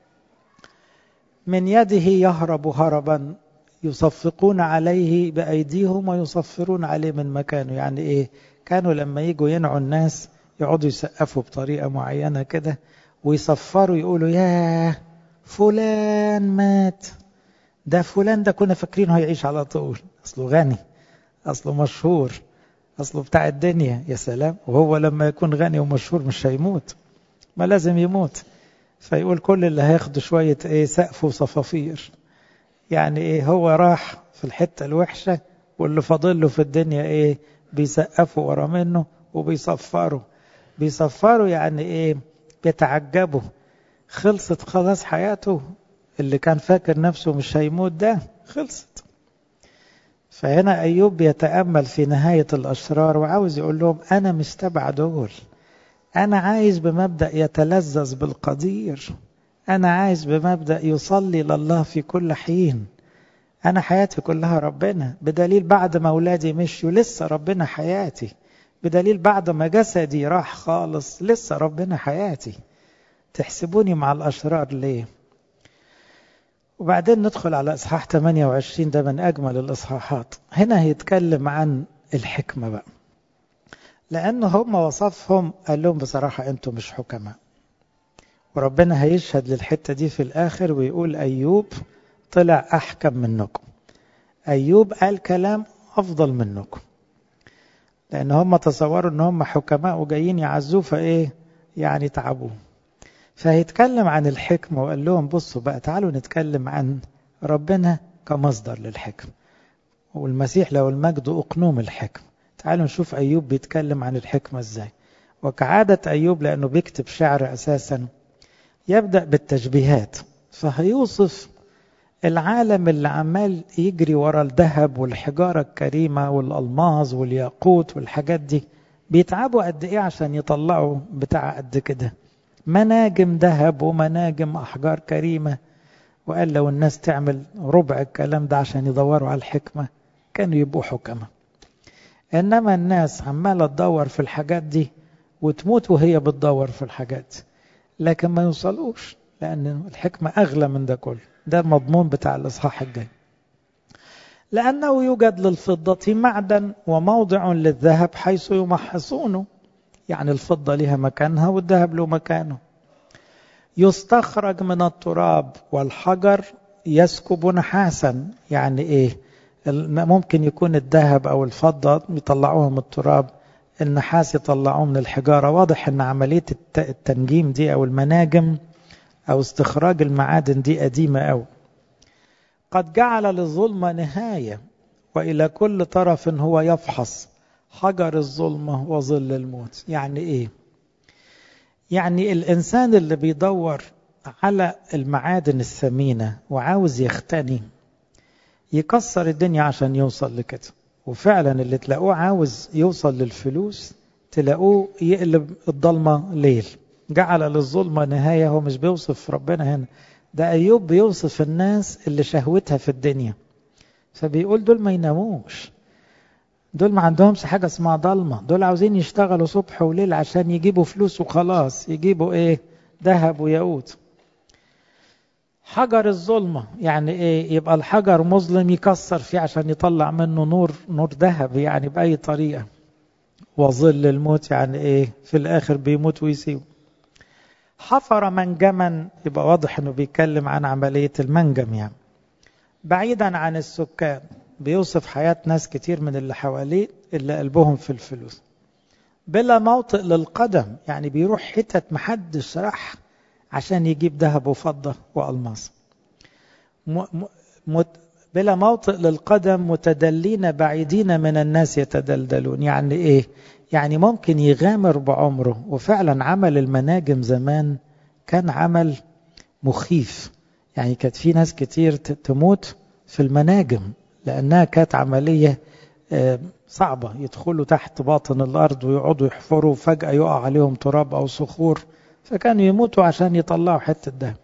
من يده يهرب هربا يصفقون عليه بأيديهم ويصفرون عليه من مكانه يعني إيه كانوا لما يجوا ينعوا الناس يقعدوا يسقفوا بطريقة معينة كده ويصفروا يقولوا يا فلان مات ده فلان ده كنا فاكرينه هيعيش على طول أصله غني أصله مشهور أصله بتاع الدنيا يا سلام وهو لما يكون غني ومشهور مش هيموت ما لازم يموت فيقول كل اللي هياخدوا شوية ايه سقف وصفافير يعني ايه هو راح في الحتة الوحشة واللي فاضل له في الدنيا ايه بيسقفوا ورا منه وبيصفروا بيصفروا يعني ايه بيتعجبوا خلصت خلاص حياته اللي كان فاكر نفسه مش هيموت ده خلصت فهنا أيوب بيتأمل في نهاية الأشرار وعاوز يقول لهم أنا مش تبع دول أنا عايز بمبدأ يتلذذ بالقدير أنا عايز بمبدأ يصلي لله في كل حين أنا حياتي كلها ربنا بدليل بعد ما أولادي مشيوا لسه ربنا حياتي بدليل بعد ما جسدي راح خالص لسه ربنا حياتي تحسبوني مع الأشرار ليه وبعدين ندخل على إصحاح 28 ده من أجمل الإصحاحات هنا هيتكلم عن الحكمة بقى لأن هم وصفهم قال لهم بصراحة أنتم مش حكماء وربنا هيشهد للحتة دي في الآخر ويقول أيوب طلع أحكم منكم أيوب قال كلام أفضل منكم لأن هم تصوروا أن هم حكماء وجايين يعزوه فإيه يعني تعبوه فهيتكلم عن الحكمة وقال لهم بصوا بقى تعالوا نتكلم عن ربنا كمصدر للحكمة والمسيح له المجد أقنوم الحكمة تعالوا نشوف أيوب بيتكلم عن الحكمة إزاي وكعادة أيوب لأنه بيكتب شعر أساسا يبدأ بالتشبيهات فهيوصف العالم اللي عمال يجري ورا الذهب والحجارة الكريمة والألماظ والياقوت والحاجات دي بيتعبوا قد إيه عشان يطلعوا بتاع قد كده مناجم ذهب ومناجم أحجار كريمة وقال لو الناس تعمل ربع الكلام ده عشان يدوروا على الحكمة كانوا يبقوا حكمة إنما الناس عمالة تدور في الحاجات دي وتموت وهي بتدور في الحاجات لكن ما يوصلوش لأن الحكمة أغلى من ده كله ده المضمون بتاع الإصحاح الجاي لأنه يوجد للفضة معدن وموضع للذهب حيث يمحصونه يعني الفضة لها مكانها والذهب له مكانه يستخرج من التراب والحجر يسكب نحاسا يعني ايه ممكن يكون الذهب او الفضة يطلعوها من التراب النحاس يطلعوه من الحجارة واضح ان عملية التنجيم دي او المناجم او استخراج المعادن دي قديمة او قد جعل للظلمة نهاية والى كل طرف هو يفحص حجر الظلمة وظل الموت يعني ايه يعني الانسان اللي بيدور على المعادن الثمينة وعاوز يختني يكسر الدنيا عشان يوصل لكده وفعلا اللي تلاقوه عاوز يوصل للفلوس تلاقوه يقلب الضلمة ليل جعل للظلمة نهاية هو مش بيوصف ربنا هنا ده أيوب بيوصف الناس اللي شهوتها في الدنيا فبيقول دول ما يناموش دول ما عندهمش حاجة اسمها ضلمة دول عاوزين يشتغلوا صبح وليل عشان يجيبوا فلوس وخلاص يجيبوا ايه ذهب وياقوت حجر الظلمة يعني ايه يبقى الحجر مظلم يكسر فيه عشان يطلع منه نور نور ذهب يعني بأي طريقة وظل الموت يعني ايه في الاخر بيموت ويسيب حفر منجما يبقى واضح انه بيتكلم عن عملية المنجم يعني بعيدا عن السكان بيوصف حياة ناس كتير من اللي حواليه اللي قلبهم في الفلوس بلا موطئ للقدم يعني بيروح حتت محدش راح عشان يجيب ذهب وفضة وألماس بلا موطئ للقدم متدلين بعيدين من الناس يتدلدلون يعني ايه يعني ممكن يغامر بعمره وفعلا عمل المناجم زمان كان عمل مخيف يعني كانت في ناس كتير تموت في المناجم لأنها كانت عملية صعبة يدخلوا تحت باطن الأرض ويقعدوا يحفروا فجأة يقع عليهم تراب أو صخور فكانوا يموتوا عشان يطلعوا حتة دهب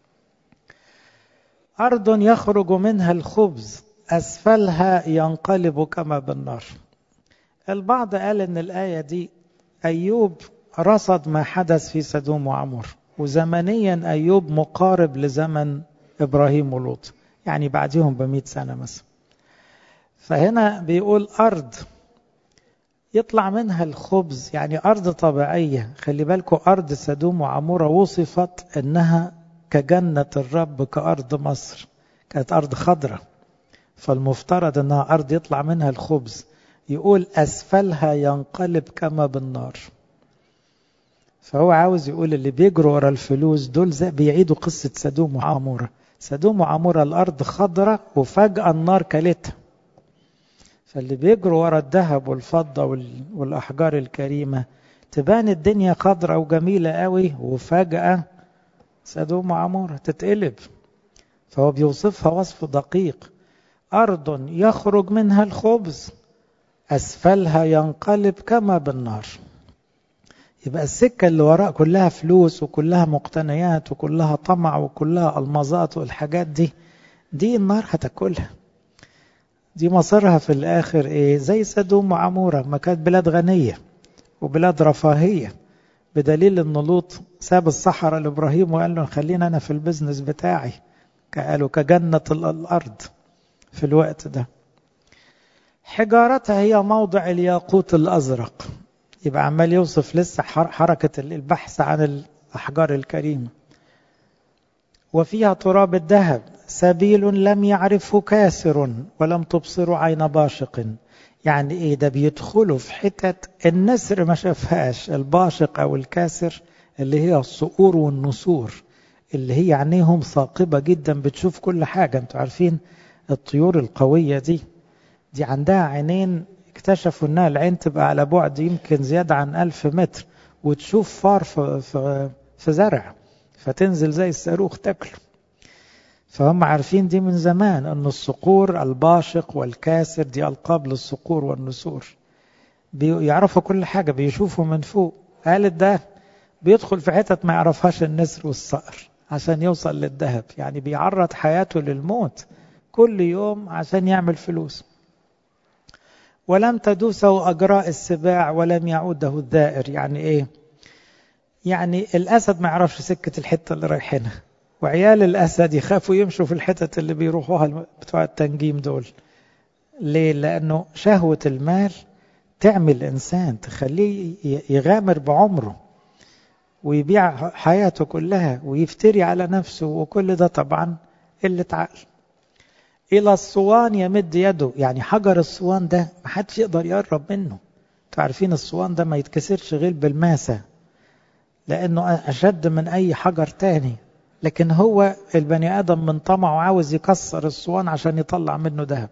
أرض يخرج منها الخبز أسفلها ينقلب كما بالنار البعض قال إن الآية دي أيوب رصد ما حدث في سدوم وعمور وزمنيا أيوب مقارب لزمن إبراهيم ولوط يعني بعدهم بمئة سنة مثلا فهنا بيقول أرض يطلع منها الخبز يعني أرض طبيعية خلي بالكم أرض سدوم وعمورة وصفت أنها كجنة الرب كأرض مصر كانت أرض خضراء فالمفترض أنها أرض يطلع منها الخبز يقول أسفلها ينقلب كما بالنار فهو عاوز يقول اللي بيجروا ورا الفلوس دول زي بيعيدوا قصة سدوم وعمورة سدوم وعمورة الأرض خضراء وفجأة النار كلتها فاللي بيجروا ورا الذهب والفضة والأحجار الكريمة تبان الدنيا خضراء وجميلة قوي وفجأة سدوم وعمورة تتقلب فهو بيوصفها وصف دقيق أرض يخرج منها الخبز أسفلها ينقلب كما بالنار يبقى السكة اللي وراء كلها فلوس وكلها مقتنيات وكلها طمع وكلها المظات والحاجات دي دي النار هتاكلها دي مصيرها في الآخر إيه زي سدوم وعمورة ما كانت بلاد غنية وبلاد رفاهية بدليل أن لوط ساب الصحراء لإبراهيم وقال له خلينا أنا في البزنس بتاعي قالوا كجنة الأرض في الوقت ده حجارتها هي موضع الياقوت الأزرق يبقى عمال يوصف لسه حركة البحث عن الأحجار الكريمة وفيها تراب الذهب سبيل لم يعرفه كاسر ولم تبصر عين باشق يعني ايه ده بيدخلوا في حتت النسر ما شافهاش الباشق او الكاسر اللي هي الصقور والنسور اللي هي عينيهم ثاقبة جدا بتشوف كل حاجة انتوا عارفين الطيور القوية دي دي عندها عينين اكتشفوا انها العين تبقى على بعد يمكن زيادة عن ألف متر وتشوف فار في, في, في زرع فتنزل زي الصاروخ تاكله فهم عارفين دي من زمان أن الصقور الباشق والكاسر دي ألقاب للصقور والنسور بيعرفوا كل حاجة بيشوفوا من فوق قالت ده بيدخل في حتت ما يعرفهاش النسر والصقر عشان يوصل للذهب يعني بيعرض حياته للموت كل يوم عشان يعمل فلوس ولم تدوسه أجراء السباع ولم يعوده الذائر يعني إيه يعني الأسد ما يعرفش سكة الحتة اللي رايحينها وعيال الأسد يخافوا يمشوا في الحتت اللي بيروحوها بتوع التنجيم دول ليه؟ لأنه شهوة المال تعمل الإنسان تخليه يغامر بعمره ويبيع حياته كلها ويفتري على نفسه وكل ده طبعا قلة عقل إلى الصوان يمد يده يعني حجر الصوان ده ما حدش يقدر يقرب منه انتوا عارفين الصوان ده ما يتكسرش غير بالماسة لأنه أشد من أي حجر تاني لكن هو البني آدم من طمعه عاوز يكسر الصوان عشان يطلع منه ذهب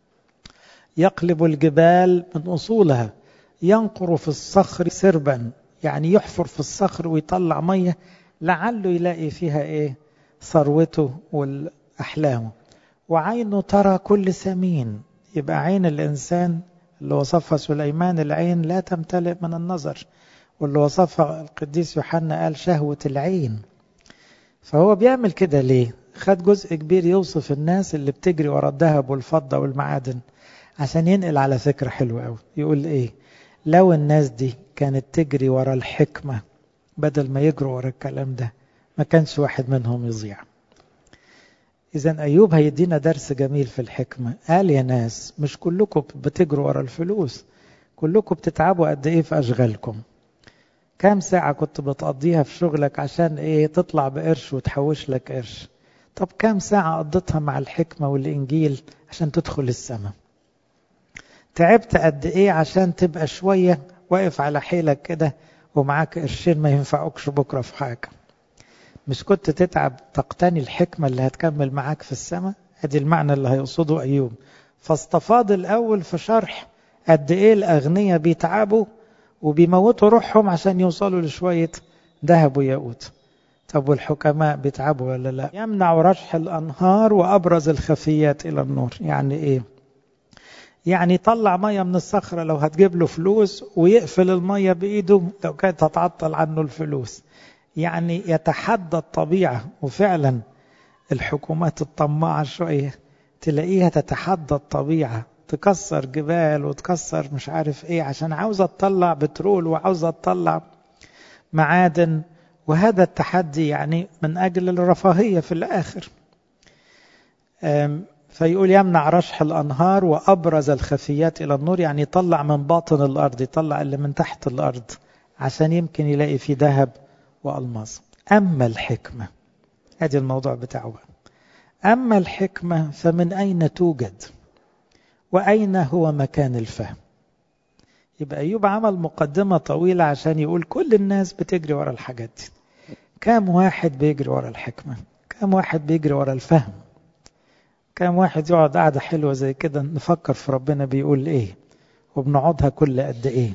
يقلب الجبال من أصولها ينقر في الصخر سربا يعني يحفر في الصخر ويطلع مية لعله يلاقي فيها إيه ثروته والأحلامه وعينه ترى كل سمين يبقى عين الإنسان اللي وصفها سليمان العين لا تمتلئ من النظر واللي وصفها القديس يوحنا قال شهوة العين فهو بيعمل كده ليه خد جزء كبير يوصف الناس اللي بتجري ورا الذهب والفضة والمعادن عشان ينقل على فكرة حلوة قوي يقول ايه لو الناس دي كانت تجري ورا الحكمة بدل ما يجروا ورا الكلام ده ما كانش واحد منهم يضيع إذا أيوب هيدينا درس جميل في الحكمة قال يا ناس مش كلكم بتجروا ورا الفلوس كلكم بتتعبوا قد إيه في أشغالكم كام ساعة كنت بتقضيها في شغلك عشان إيه تطلع بقرش وتحوش لك قرش طب كام ساعة قضيتها مع الحكمة والإنجيل عشان تدخل السماء تعبت قد إيه عشان تبقى شوية واقف على حيلك كده ومعاك قرشين ما ينفعوكش بكرة في حاجة مش كنت تتعب تقتني الحكمة اللي هتكمل معاك في السماء ادي المعنى اللي هيقصده أيوب فاستفاض الأول في شرح قد إيه الأغنياء بيتعبوا وبيموتوا روحهم عشان يوصلوا لشوية ذهب وياقوت طب والحكماء بيتعبوا ولا لا يمنع رشح الأنهار وأبرز الخفيات إلى النور يعني إيه يعني يطلع مية من الصخرة لو هتجيب له فلوس ويقفل المية بإيده لو كانت هتعطل عنه الفلوس يعني يتحدى الطبيعة وفعلا الحكومات الطماعة شوية تلاقيها تتحدى الطبيعة تكسر جبال وتكسر مش عارف ايه عشان عاوزة تطلع بترول وعاوزة تطلع معادن وهذا التحدي يعني من أجل الرفاهية في الآخر فيقول يمنع رشح الأنهار وأبرز الخفيات إلى النور يعني يطلع من باطن الأرض يطلع اللي من تحت الأرض عشان يمكن يلاقي فيه ذهب وألماس أما الحكمة هذا الموضوع بتاعه أما الحكمة فمن أين توجد وأين هو مكان الفهم يبقى أيوب عمل مقدمة طويلة عشان يقول كل الناس بتجري ورا الحاجات دي كام واحد بيجري ورا الحكمة كام واحد بيجري ورا الفهم كام واحد يقعد قعدة حلوة زي كده نفكر في ربنا بيقول ايه وبنقعدها كل قد ايه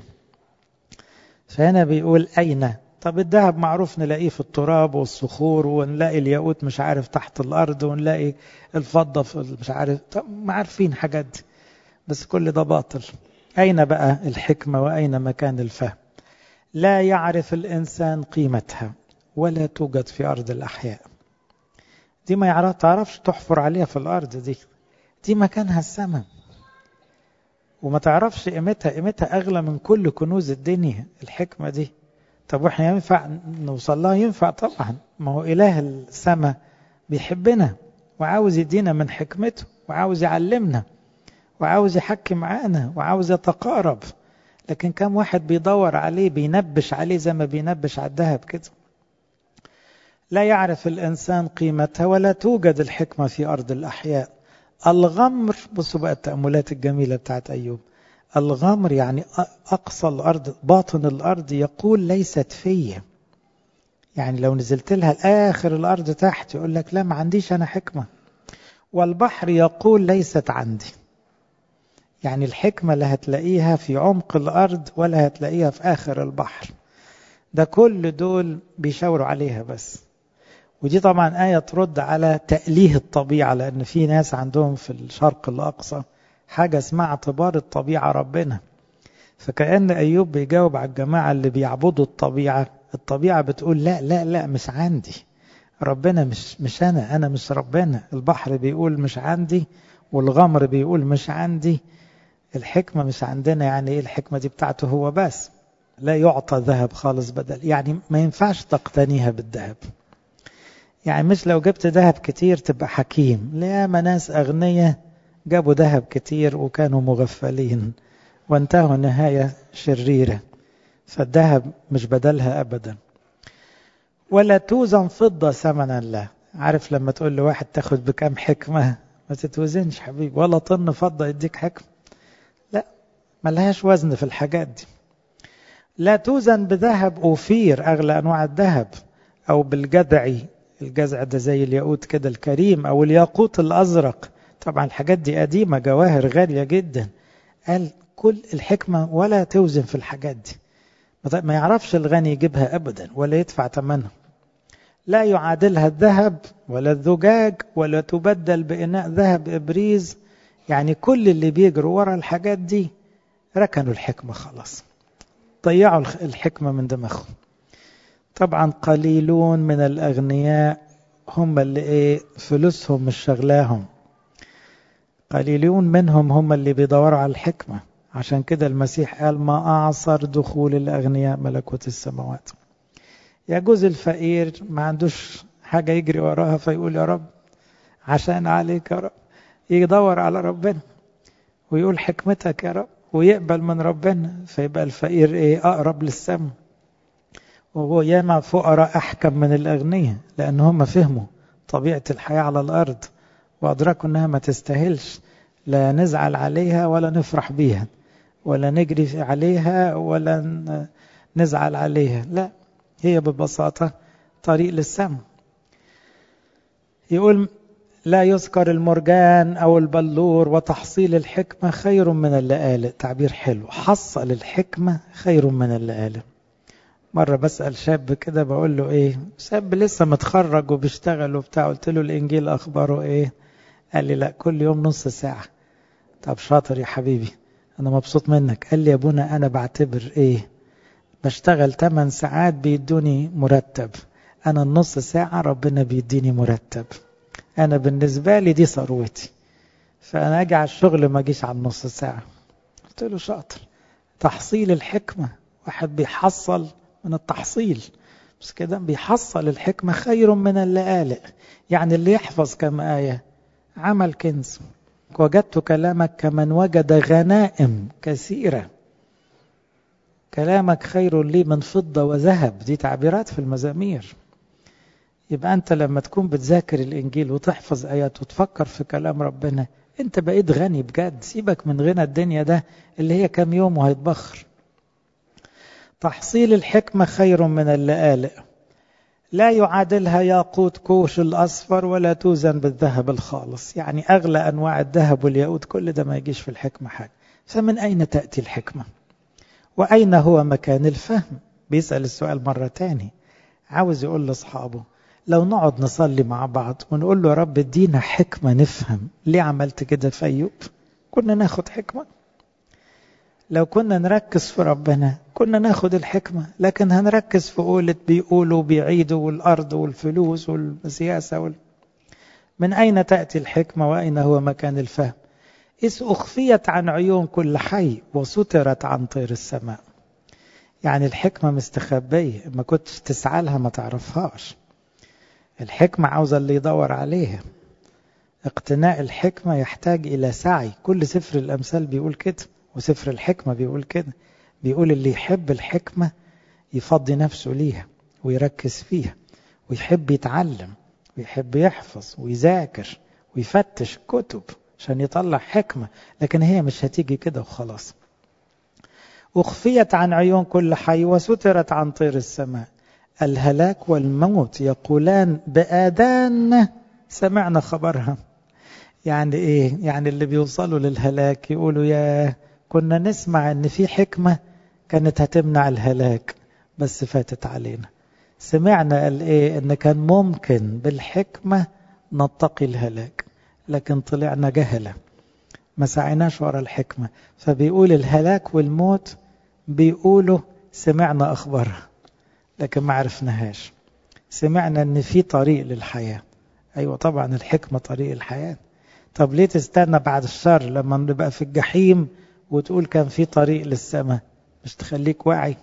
فهنا بيقول أين طب الذهب معروف نلاقيه في التراب والصخور ونلاقي الياقوت مش عارف تحت الأرض ونلاقي الفضة في مش عارف طب ما عارفين حاجات دي بس كل ده باطل أين بقى الحكمة وأين مكان الفهم لا يعرف الإنسان قيمتها ولا توجد في أرض الأحياء دي ما يعرف تعرفش تحفر عليها في الأرض دي دي مكانها السماء وما تعرفش قيمتها قيمتها أغلى من كل كنوز الدنيا الحكمة دي طب واحنا ينفع نوصل لها ينفع طبعا ما هو إله السماء بيحبنا وعاوز يدينا من حكمته وعاوز يعلمنا وعاوز يحكي معانا وعاوز يتقارب لكن كم واحد بيدور عليه بينبش عليه زي ما بينبش على الذهب كده لا يعرف الإنسان قيمتها ولا توجد الحكمة في أرض الأحياء الغمر بصوا بقى التأملات الجميلة بتاعت أيوب الغمر يعني أقصى الأرض باطن الأرض يقول ليست فيا يعني لو نزلت لها لآخر الأرض تحت يقول لك لا ما عنديش أنا حكمة والبحر يقول ليست عندي يعني الحكمة لا هتلاقيها في عمق الأرض ولا هتلاقيها في آخر البحر ده كل دول بيشاوروا عليها بس ودي طبعا آية ترد على تأليه الطبيعة لأن في ناس عندهم في الشرق الأقصى حاجة اسمها اعتبار الطبيعة ربنا فكأن أيوب بيجاوب على الجماعة اللي بيعبدوا الطبيعة الطبيعة بتقول لا لا لا مش عندي ربنا مش مش أنا أنا مش ربنا البحر بيقول مش عندي والغمر بيقول مش عندي الحكمة مش عندنا يعني ايه الحكمة دي بتاعته هو بس لا يعطى ذهب خالص بدل يعني ما ينفعش تقتنيها بالذهب يعني مش لو جبت ذهب كتير تبقى حكيم لا ما ناس أغنياء جابوا ذهب كتير وكانوا مغفلين وانتهوا نهاية شريرة فالذهب مش بدلها أبدا ولا توزن فضة ثمنا له عارف لما تقول لواحد تاخد بكام حكمة ما تتوزنش حبيبي ولا طن فضة يديك حكمة لا ملهاش وزن في الحاجات دي لا توزن بذهب أوفير أغلى أنواع الذهب أو بالجدعي الجزع ده زي الياقوت كده الكريم أو الياقوت الأزرق طبعا الحاجات دي قديمة جواهر غالية جدا قال كل الحكمة ولا توزن في الحاجات دي ما يعرفش الغني يجيبها أبدا ولا يدفع ثمنها لا يعادلها الذهب ولا الزجاج ولا تبدل بإناء ذهب إبريز يعني كل اللي بيجروا ورا الحاجات دي ركنوا الحكمة خلاص ضيعوا الحكمة من دماغهم طبعا قليلون من الأغنياء هم اللي ايه فلوسهم مش شغلاهم قليلون منهم هم اللي بيدوروا على الحكمة عشان كده المسيح قال ما أعصر دخول الأغنياء ملكوت السماوات يجوز الفقير ما عندوش حاجة يجري وراها فيقول يا رب عشان عليك يا رب يدور على ربنا ويقول حكمتك يا رب ويقبل من ربنا فيبقى الفقير ايه أقرب للسماء وهو ياما فقراء أحكم من الأغنياء لأن هم فهموا طبيعة الحياة على الأرض وأدركوا أنها ما تستاهلش لا نزعل عليها ولا نفرح بيها ولا نجري عليها ولا نزعل عليها لا هي ببساطة طريق للسماء يقول لا يذكر المرجان أو البلور وتحصيل الحكمة خير من اللآلئ تعبير حلو حصل الحكمة خير من اللآلئ مرة بسأل شاب كده بقول له ايه شاب لسه متخرج وبيشتغل وبتاع قلت له الانجيل اخباره ايه قال لي لا كل يوم نص ساعة طب شاطر يا حبيبي انا مبسوط منك قال لي يا ابونا انا بعتبر ايه بشتغل 8 ساعات بيدوني مرتب انا النص ساعة ربنا بيديني مرتب انا بالنسبة لي دي ثروتي فانا اجي على الشغل ما اجيش على النص ساعة قلت له شاطر تحصيل الحكمة واحد بيحصل من التحصيل بس كده بيحصل الحكمة خير من اللآلئ يعني اللي يحفظ كم آية عمل كنز وجدت كلامك كمن وجد غنائم كثيرة كلامك خير لي من فضة وذهب دي تعبيرات في المزامير يبقى أنت لما تكون بتذاكر الإنجيل وتحفظ آيات وتفكر في كلام ربنا أنت بقيت غني بجد سيبك من غنى الدنيا ده اللي هي كام يوم وهيتبخر تحصيل الحكمة خير من اللآلئ لا يعادلها ياقوت كوش الأصفر ولا توزن بالذهب الخالص يعني أغلى أنواع الذهب والياقوت كل ده ما يجيش في الحكمة حاجة فمن أين تأتي الحكمة وأين هو مكان الفهم بيسأل السؤال مرة تاني عاوز يقول لأصحابه لو نقعد نصلي مع بعض ونقول له يا رب ادينا حكمة نفهم ليه عملت كده في أيوب كنا ناخد حكمة لو كنا نركز في ربنا كنا ناخد الحكمة لكن هنركز في قولة بيقولوا بيعيدوا والأرض والفلوس والسياسة وال... من أين تأتي الحكمة وأين هو مكان الفهم إذ أخفيت عن عيون كل حي وسترت عن طير السماء يعني الحكمة مستخبية ما كنتش تسعى لها ما تعرفهاش الحكمة عاوزة اللي يدور عليها اقتناء الحكمة يحتاج إلى سعي كل سفر الأمثال بيقول كده وسفر الحكمة بيقول كده بيقول اللي يحب الحكمة يفضي نفسه ليها ويركز فيها ويحب يتعلم ويحب يحفظ ويذاكر ويفتش كتب عشان يطلع حكمة لكن هي مش هتيجي كده وخلاص أخفيت عن عيون كل حي وسترت عن طير السماء الهلاك والموت يقولان بآذان سمعنا خبرها يعني ايه يعني اللي بيوصلوا للهلاك يقولوا يا كنا نسمع ان في حكمة كانت هتمنع الهلاك بس فاتت علينا سمعنا قال ايه ان كان ممكن بالحكمة نتقي الهلاك لكن طلعنا جهلة ما سعيناش ورا الحكمة فبيقول الهلاك والموت بيقولوا سمعنا أخبارها لكن ما عرفناهاش سمعنا ان في طريق للحياة ايوه طبعا الحكمة طريق الحياة طب ليه تستنى بعد الشر لما نبقى في الجحيم وتقول كان في طريق للسماء مش تخليك واعي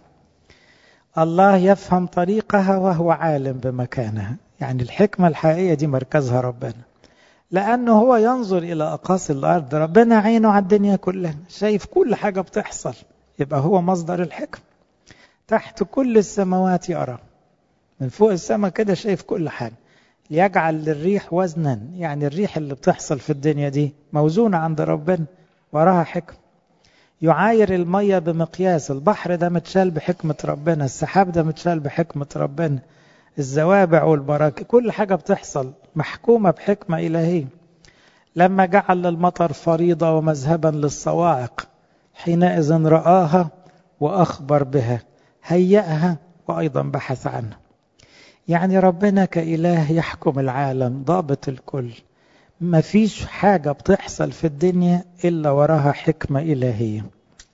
الله يفهم طريقها وهو عالم بمكانها يعني الحكمة الحقيقية دي مركزها ربنا لأنه هو ينظر إلى أقاصي الأرض ربنا عينه على الدنيا كلها شايف كل حاجة بتحصل يبقى هو مصدر الحكمة تحت كل السماوات يرى من فوق السماء كده شايف كل حاجة ليجعل للريح وزنا يعني الريح اللي بتحصل في الدنيا دي موزونة عند ربنا وراها حكمة يعاير المية بمقياس البحر ده متشال بحكمة ربنا السحاب ده متشال بحكمة ربنا الزوابع والبراكة كل حاجة بتحصل محكومة بحكمة إلهية لما جعل للمطر فريضة ومذهبا للصواعق حينئذ رآها وأخبر بها هيأها وأيضا بحث عنها يعني ربنا كإله يحكم العالم ضابط الكل ما فيش حاجة بتحصل في الدنيا إلا وراها حكمة إلهية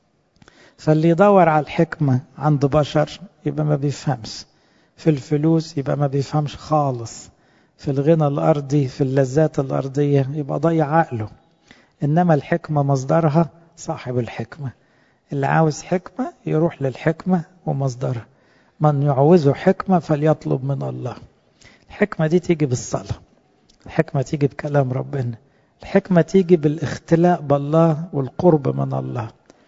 فاللي يدور على الحكمة عند بشر يبقى ما بيفهمش في الفلوس يبقى ما بيفهمش خالص في الغنى الأرضي في اللذات الأرضية يبقى ضيع عقله إنما الحكمة مصدرها صاحب الحكمة اللي عاوز حكمة يروح للحكمة ومصدرها من يعوزه حكمة فليطلب من الله الحكمة دي تيجي بالصلاة الحكمة تيجي بكلام ربنا الحكمة تيجي بالاختلاء بالله والقرب من الله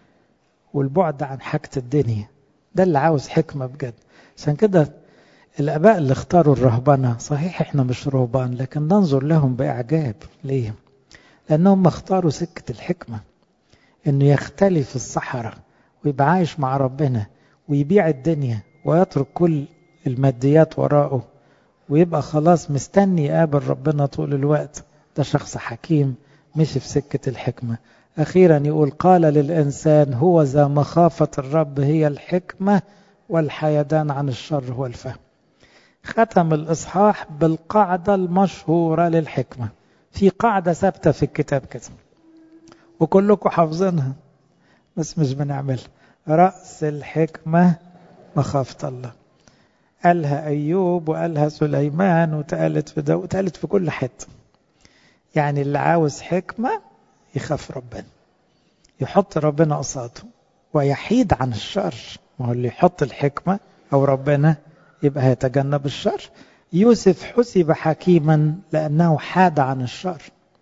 والبعد عن حاجة الدنيا ده اللي عاوز حكمة بجد عشان كده الآباء اللي اختاروا الرهبنة صحيح احنا مش رهبان لكن ننظر لهم بإعجاب ليه؟ لأنهم اختاروا سكة الحكمة إنه يختلي في الصحراء ويبقى عايش مع ربنا ويبيع الدنيا ويترك كل الماديات وراءه ويبقى خلاص مستني يقابل ربنا طول الوقت ده شخص حكيم مشي في سكة الحكمة أخيرا يقول قال للإنسان هو ذا مخافة الرب هي الحكمة والحيدان عن الشر هو الفهم ختم الإصحاح بالقاعدة المشهورة للحكمة في قاعدة ثابتة في الكتاب كده وكلكم حافظينها بس مش بنعملها رأس الحكمة مخافة الله قالها أيوب وقالها سليمان وتقالت في ده وتقالت في كل حتة يعني اللي عاوز حكمة يخاف ربنا يحط ربنا قصاده ويحيد عن الشر ما هو اللي يحط الحكمة أو ربنا يبقى هيتجنب الشر يوسف حسب حكيما لأنه حاد عن الشر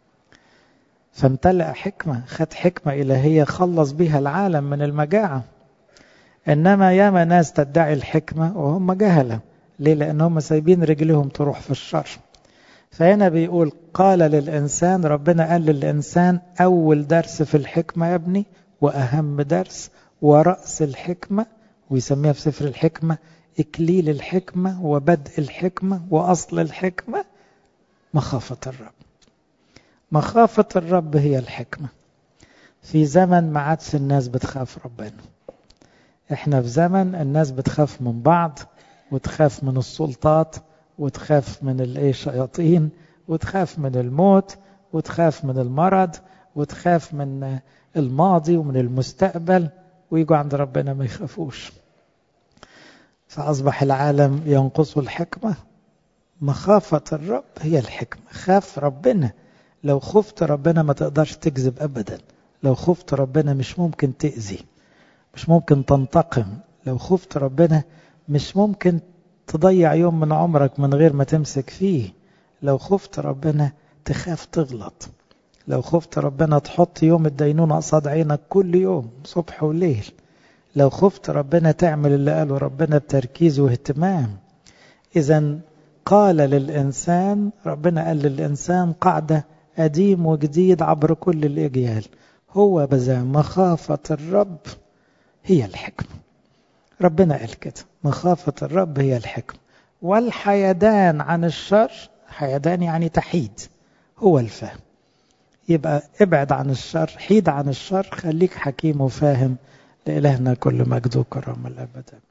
فامتلأ حكمة خد حكمة إلهية خلص بها العالم من المجاعة إنما ياما ناس تدعي الحكمة وهم جهلة ليه لأنهم سايبين رجلهم تروح في الشر فهنا بيقول قال للإنسان ربنا قال للإنسان أول درس في الحكمة يا ابني وأهم درس ورأس الحكمة ويسميها في سفر الحكمة إكليل الحكمة وبدء الحكمة وأصل الحكمة مخافة الرب مخافة الرب هي الحكمة في زمن ما عادش الناس بتخاف ربنا احنا في زمن الناس بتخاف من بعض وتخاف من السلطات وتخاف من الايه الشياطين وتخاف من الموت وتخاف من المرض وتخاف من الماضي ومن المستقبل ويجوا عند ربنا ما يخافوش فأصبح العالم ينقص الحكمة مخافة الرب هي الحكمة خاف ربنا لو خفت ربنا ما تقدرش تكذب أبدا لو خفت ربنا مش ممكن تأذي مش ممكن تنتقم لو خفت ربنا مش ممكن تضيع يوم من عمرك من غير ما تمسك فيه لو خفت ربنا تخاف تغلط لو خفت ربنا تحط يوم الدينونة قصاد عينك كل يوم صبح وليل لو خفت ربنا تعمل اللي قاله ربنا بتركيز واهتمام إذا قال للإنسان ربنا قال للإنسان قاعدة قديم وجديد عبر كل الأجيال هو بذا مخافة الرب هي الحكمة ربنا قال كده مخافة الرب هي الحكمة والحيدان عن الشر حيدان يعني تحيد هو الفهم يبقى ابعد عن الشر حيد عن الشر خليك حكيم وفاهم لإلهنا كل مجد وكرم الأبد